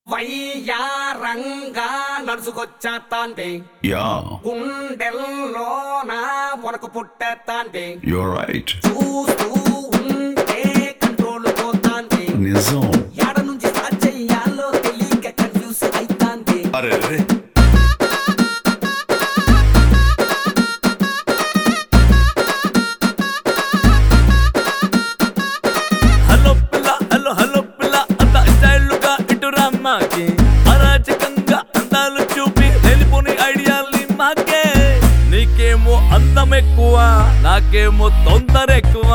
వయ్యారంగా నడుచుకొచ్చేస్తాంది Yeah, గుండెల్లో నా వనకు పుట్టేస్తాంది you're right. చూస్తూ ఉంటే కంట్రోల్ పోతాంది నిజం ఎడ నుంచి స్టార్ట్ చెయ్యాలో తెలియక కన్ఫ్యూజ్ అయితాంది అరే అరే హలో పిల్ల హలో హలో పిల్ల అంత స్టైల్గా ఇటు రమ్మాకి అరాచకంగా అందాలు చూపి వెళ్ళిపోని ఐడియాల్ని మాకే నీకేమో అందం ఎక్కువ నాకేమో తొందర ఎక్కువ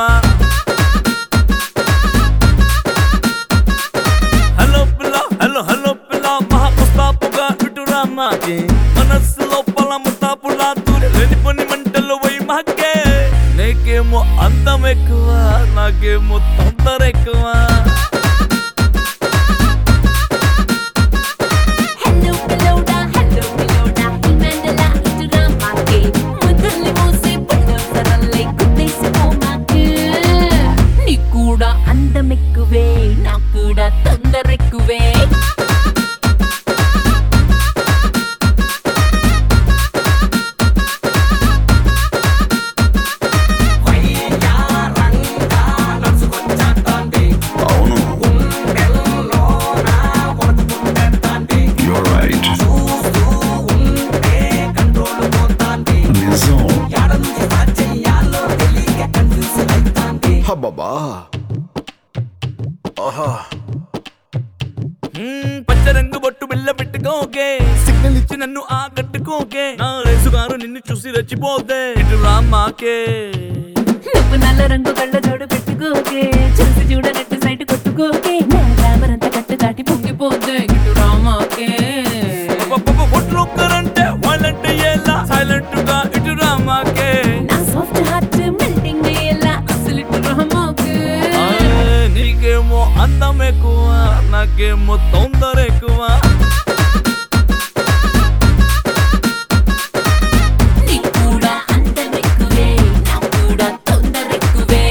హలో పిల్ల హలో హలో పిల్ల మహా ముస్తాపుగా ఇటు రమ్మాకి మనస్సు లోపల ముస్తాపులా దూరి వెళ్ళిపోని మంటలు పోయి మాకే నీకేమో అందం ఎక్కువ నాకేమో తొందర ఎక్కువ హలో పిల్లోడా హలో పిల్లోడా ఈ మెండలా ఇటు రా మాకే ముద్దుల్ని మోసే పుల్లసరల్లై కుట్టేసిపో మాకే నీకు కూడా అందం ఎక్కువే నాకు కూడా తొందర ఎక్కువే వయ్యారంగా నడుచుకొచ్చేస్తాంది అవును గుండెల్లో నా వనకు పుట్టేస్తాంది you're right. చూస్తూ ఉంటే కంట్రోల్ పోతాంది నిజం ఎడ నుంచి స్టార్ట్ చెయ్యాలో తెలియక కన్ఫ్యూజ్ అయితాంది హబ్బబ్బా ఆహా మ్మ్, పచ్చ రంగు బొట్టు బిల్ల పెట్టుకోకే సిగ్నల్ ఇచ్చి నన్ను ఆకట్టుకోకే నా రేసుగారు నిన్ను చూసి రెచ్చిపోతే ఇటు రామాకే నువ్వు నల్ల రంగు కళ్ళ జోడు పెట్టుకోకే చూసి చూడనట్టు సైట్ కొట్టుకోకే నా గ్లామర్ అంతా కట్టు దాటి పొంగిపోతే ఇటు రామాకే ఒక్కరంటే వాళ్ళంటే ఎలా సైలెంట్ గా ఇటు రామాకే నా సాఫ్ట్ హార్ట్ మెల్టింగ్ అయ్యేలా అసలు ఇటు రామాకే ఆ, నీకేమో అందం ఎక్కువ నాకేమో తొందర ఎక్కువ నీకు కూడా అందం ఎక్కువే నాకు కూడా తొందర ఎక్కువే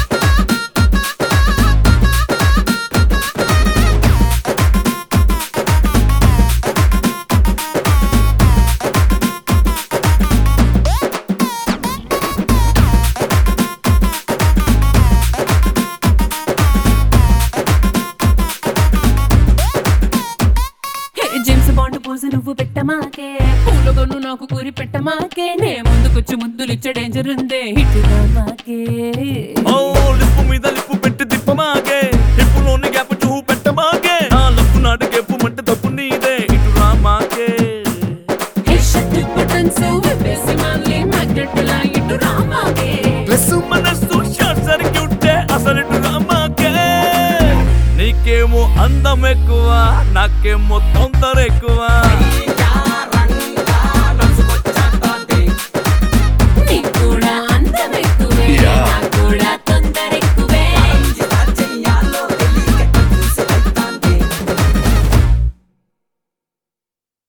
హే జేమ్స్ బాండ్ పోజు నువ్వు పెట్టమాకే పూలగొన్ను నాకు కూరి పెట్టమాకే నే ముందుకొచ్చి ముద్దులు ఇచ్చే డేంజర్ ఉందే ఇటు రామాకే ఓ లిప్పు మీద లిప్పు పెట్టి తిప్పమాగే హిప్పులోని గ్యాప్ చూపు పెట్టమాగే నా లప్పు నాటి గెప్పు మంటే తప్పు నీదే ఇటు రామాకే హే షట్టు బటన్స్ విప్పేసి మళ్ళీ మ్యాగ్నెట్ లా ఇటు రామాకే ప్లస్ మనస్సు షార్ట్ సర్క్యూట్ అసలు ఇటు రామాకే నీకేమో అందం ఎక్కువ నాకేమో తొందర ఎక్కువ వయ్యారంగా నడుచుకొచ్చేస్తాంది నీకు కూడా అందం ఎక్కువే Yeah. నాకు కూడా